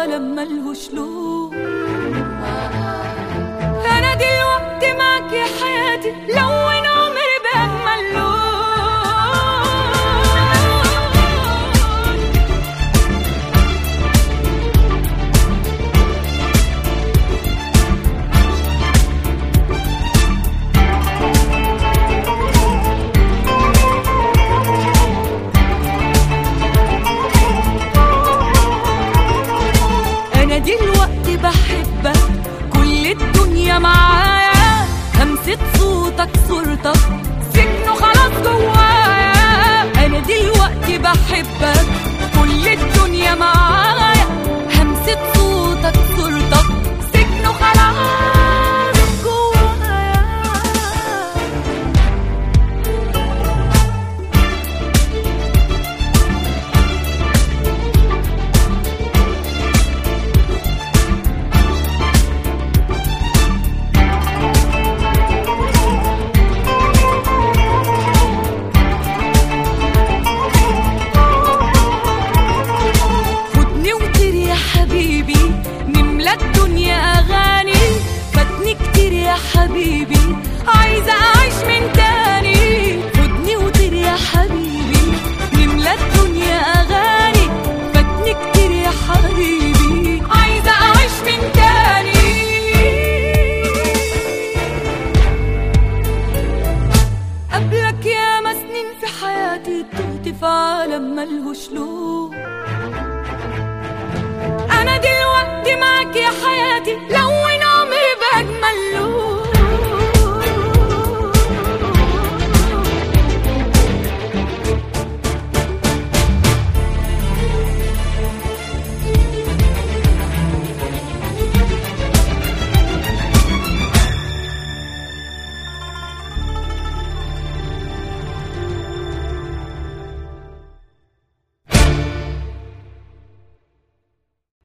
عالم ملهوش لون انا دلوقتي معاك يا حياتي لون عمري باجمل لون انا دلوقتي بحبك كل الدنيا معايا همسة صوتك صورتك سجنه خلاص جوايا انا دلوقتي بحبك كل الدنيا معايا همسة صوتك صورتك سجنه خلاص جوايا خدني وطير يا حبيبي نملى الدنيا اغاني فاتني كتير يا حبيبي عايزه اعيش من تاني خدني وطير يا حبيبي نملى الدنيا اغاني فاتني كتير يا حبيبي عايزه اعيش من تاني قبلك يا سنين في حياتي تهت في عالم ملهوش لون انا دلوقتي معاك يا حياتي